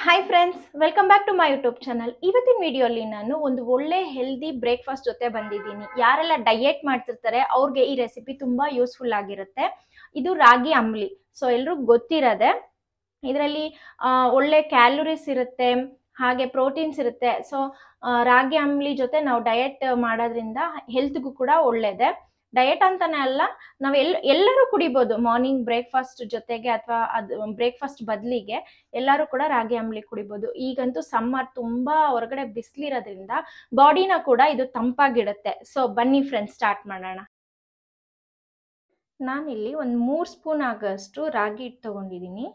hi friends welcome back to my YouTube channel ಇವತ್ತಿನ ವಿಡಿಯೋಲಿ ನಾನು ಒಂದು ಒಳ್ಳೆ ಹೆಲ್ದಿ ಬ್ರೇಕ್ಫಾಸ್ಟ್ ಜೊತೆ ಬಂದಿದ್ದೀನಿ ಯಾರೆಲ್ಲ ಡಯೆಟ್ ಮಾಡ್ತಿರ್ತಾರೆ ಅವ್ರಿಗೆ ಈ ರೆಸಿಪಿ ತುಂಬಾ ಯೂಸ್ಫುಲ್ ಆಗಿರುತ್ತೆ ಇದು ರಾಗಿ ಅಂಬ್ಲಿ ಸೊ ಎಲ್ರಿಗೂ ಗೊತ್ತಿರದೆ ಇದರಲ್ಲಿ ಒಳ್ಳೆ ಕ್ಯಾಲೋರೀಸ್ ಇರುತ್ತೆ ಹಾಗೆ ಪ್ರೋಟೀನ್ಸ್ ಇರುತ್ತೆ ಸೊ ರಾಗಿ ಅಂಬ್ಲಿ ಜೊತೆ ನಾವು ಡಯೆಟ್ ಮಾಡೋದ್ರಿಂದ ಹೆಲ್ತ್ಗೂ ಕೂಡ ಒಳ್ಳೇದೆ ಡಯೆಟ್ ಅಂತಾನೆ ಅಲ್ಲ ನಾವು ಎಲ್ ಎಲ್ಲರೂ ಕುಡಿಬೋದು ಮಾರ್ನಿಂಗ್ ಬ್ರೇಕ್ಫಾಸ್ಟ್ ಜೊತೆಗೆ ಅಥವಾ ಅದು ಬ್ರೇಕ್ಫಾಸ್ಟ್ ಬದಲಿಗೆ ಎಲ್ಲರೂ ಕೂಡ ರಾಗಿ ಅಂಬ್ಲಿ ಕುಡಿಬೋದು ಈಗಂತೂ ಸಮ್ಮರ್ ತುಂಬಾ ಹೊರಗಡೆ ಬಿಸಿಲಿರೋದ್ರಿಂದ ಬಾಡಿನ ಕೂಡ ಇದು ತಂಪಾಗಿಡುತ್ತೆ ಸೊ ಬನ್ನಿ ಫ್ರೆಂಡ್ಸ್ ಸ್ಟಾರ್ಟ್ ಮಾಡೋಣ ನಾನಿಲ್ಲಿ ಒಂದು ಮೂರು ಸ್ಪೂನ್ ಆಗೋಷ್ಟು ರಾಗಿ ಹಿಟ್ಟು ತಗೊಂಡಿದ್ದೀನಿ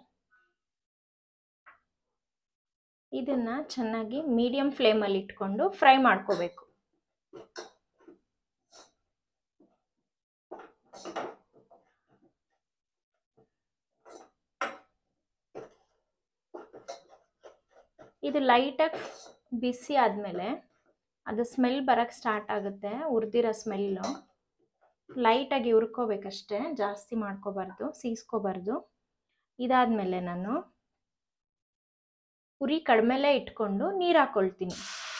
ಇದನ್ನ ಚೆನ್ನಾಗಿ ಮೀಡಿಯಂ ಫ್ಲೇಮಲ್ಲಿ ಇಟ್ಕೊಂಡು ಫ್ರೈ ಮಾಡ್ಕೋಬೇಕು ಇದು ಲೈಟಾಗಿ ಬಿಸಿ ಆದಮೇಲೆ ಅದು ಸ್ಮೆಲ್ ಬರೋಕ್ಕೆ ಸ್ಟಾರ್ಟ್ ಆಗುತ್ತೆ ಹುರಿದಿರೋ ಸ್ಮೆಲ್ಲು ಲೈಟಾಗಿ ಹುರ್ಕೋಬೇಕಷ್ಟೇ ಜಾಸ್ತಿ ಮಾಡ್ಕೋಬಾರ್ದು ಸೀಸ್ಕೋಬಾರ್ದು ಇದಾದಮೇಲೆ ನಾನು ಉರಿ ಕಡಿಮೆಲೇ ಇಟ್ಕೊಂಡು ನೀರು ಹಾಕ್ಕೊಳ್ತೀನಿ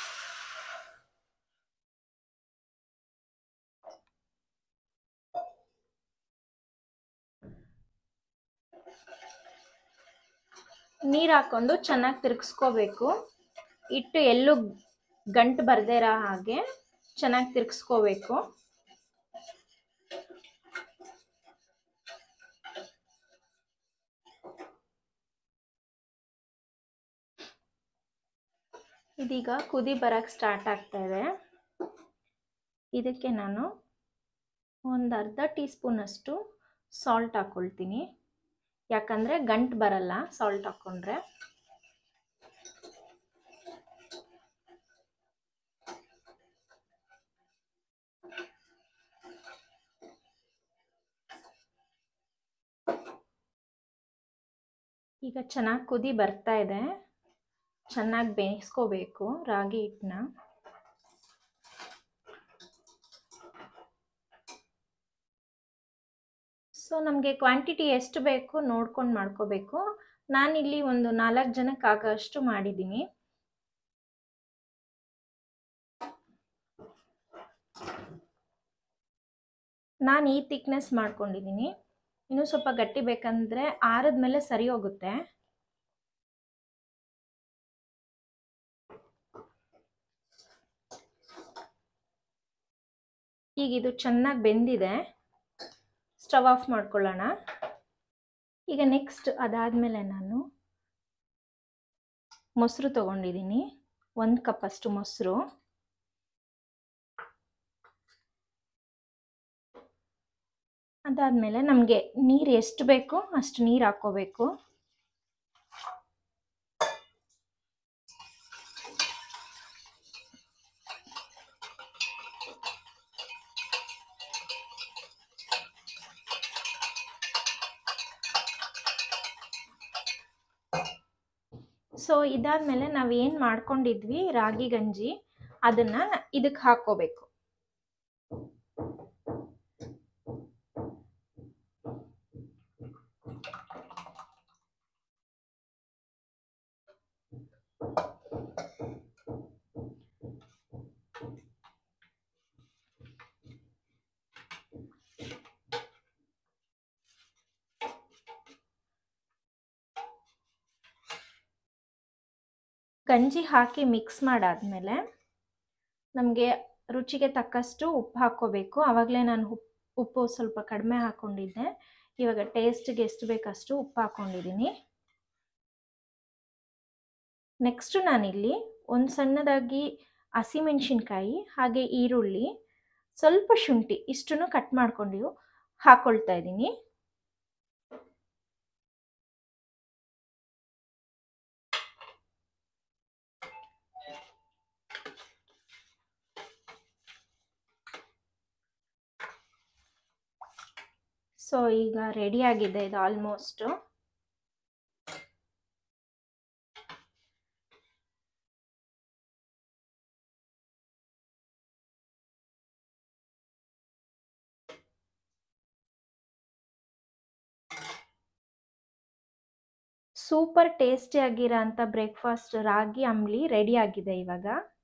ನೀರು ಹಾಕ್ಕೊಂಡು ಚೆನ್ನಾಗಿ ತಿರ್ಗಿಸ್ಕೋಬೇಕು ಇಟ್ಟು ಎಲ್ಲೂ ಗಂಟು ಬರ್ದೇ ಇರೋ ಹಾಗೆ ಚೆನ್ನಾಗಿ ತಿರ್ಗಿಸ್ಕೋಬೇಕು ಇದೀಗ ಕುದಿ ಬರಕ್ಕೆ ಸ್ಟಾರ್ಟ್ ಆಗ್ತಾ ಇದೆ ಇದಕ್ಕೆ ನಾನು ಒಂದು ಅರ್ಧ ಟೀ ಸ್ಪೂನಷ್ಟು ಸಾಲ್ಟ್ ಹಾಕ್ಕೊಳ್ತೀನಿ ಯಾಕಂದರೆ ಗಂಟು ಬರಲ್ಲ ಸಾಲ್ಟ್ ಹಾಕ್ಕೊಂಡ್ರೆ ಈಗ ಚೆನ್ನಾಗಿ ಕುದಿ ಬರ್ತಾ ಇದೆ ಚೆನ್ನಾಗಿ ಬೇಯಿಸ್ಕೋಬೇಕು ರಾಗಿ ಹಿಟ್ಟನ್ನ ಸೊ ನಮಗೆ ಕ್ವಾಂಟಿಟಿ ಎಷ್ಟು ಬೇಕು ನೋಡ್ಕೊಂಡು ಮಾಡ್ಕೋಬೇಕು ನಾನಿಲ್ಲಿ ಒಂದು ನಾಲ್ಕು ಜನಕ್ಕೆ ಆಗೋಷ್ಟು ಮಾಡಿದ್ದೀನಿ ನಾನು ಈ ಥಿಕ್ನೆಸ್ ಮಾಡ್ಕೊಂಡಿದ್ದೀನಿ ಇನ್ನೂ ಸ್ವಲ್ಪ ಗಟ್ಟಿ ಬೇಕಂದರೆ ಆರಿದ್ಮೇಲೆ ಸರಿ ಹೋಗುತ್ತೆ ಈಗ ಇದು ಚೆನ್ನಾಗಿ ಬೆಂದಿದೆ ಸ್ಟವ್ ಆಫ್ ಮಾಡ್ಕೊಳ್ಳೋಣ ಈಗ ನೆಕ್ಸ್ಟ್ ಅದಾದಮೇಲೆ ನಾನು ಮೊಸರು ತೊಗೊಂಡಿದ್ದೀನಿ ಒಂದು ಕಪ್ ಅಷ್ಟು ಮೊಸರು ಅದಾದಮೇಲೆ ನಮಗೆ ನೀರು ಎಷ್ಟು ಬೇಕೋ ಅಷ್ಟು ನೀರು ಹಾಕ್ಕೋಬೇಕು ಸೊ ಇದಾದ್ಮೇಲೆ ನಾವು ಏನು ಮಾಡ್ಕೊಂಡಿದ್ವಿ ರಾಗಿ ಗಂಜಿ ಅದನ್ನ ಇದಕ್ಕೆ ಹಾಕೋಬೇಕು ಗಂಜಿ ಹಾಕಿ ಮಿಕ್ಸ್ ಮಾಡಾದ್ಮೇಲೆ ನಮಗೆ ರುಚಿಗೆ ತಕ್ಕಷ್ಟು ಉಪ್ಪು ಹಾಕ್ಕೋಬೇಕು ಆವಾಗಲೇ ನಾನು ಉಪ್ಪು ಉಪ್ಪು ಸ್ವಲ್ಪ ಕಡಿಮೆ ಹಾಕ್ಕೊಂಡಿದ್ದೆ ಇವಾಗ ಟೇಸ್ಟಿಗೆ ಎಷ್ಟು ಬೇಕಷ್ಟು ಉಪ್ಪು ಹಾಕ್ಕೊಂಡಿದ್ದೀನಿ ನೆಕ್ಸ್ಟು ನಾನಿಲ್ಲಿ ಒಂದು ಸಣ್ಣದಾಗಿ ಹಸಿಮೆಣಸಿನ್ಕಾಯಿ ಹಾಗೆ ಈರುಳ್ಳಿ ಸ್ವಲ್ಪ ಶುಂಠಿ ಇಷ್ಟನ್ನು ಕಟ್ ಮಾಡ್ಕೊಂಡು ಹಾಕ್ಕೊಳ್ತಾ ಇದ್ದೀನಿ ಸೊ ಈಗ ರೆಡಿ ಆಗಿದೆ ಇದು ಆಲ್ಮೋಸ್ಟ್ ಸೂಪರ್ ಟೇಸ್ಟಿ ಆಗಿರೋ ಅಂಥ ಬ್ರೇಕ್ಫಾಸ್ಟ್ ರಾಗಿ ಅಂಬ್ಲಿ ರೆಡಿ ಆಗಿದೆ ಇವಾಗ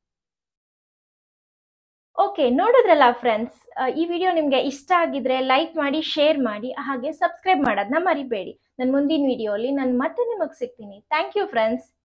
ಓಕೆ ನೋಡಿದ್ರಲ್ಲ ಫ್ರೆಂಡ್ಸ್ ಈ ವಿಡಿಯೋ ನಿಮಗೆ ಇಷ್ಟ ಆಗಿದ್ರೆ ಲೈಕ್ ಮಾಡಿ ಶೇರ್ ಮಾಡಿ ಹಾಗೆ ಸಬ್ಸ್ಕ್ರೈಬ್ ಮಾಡೋದನ್ನ ಮರಿಬೇಡಿ ನನ್ನ ಮುಂದಿನ ವಿಡಿಯೋಲಿ ನಾನು ಮತ್ತೆ ನಿಮಗೆ ಸಿಗ್ತೀನಿ ಥ್ಯಾಂಕ್ ಯು ಫ್ರೆಂಡ್ಸ್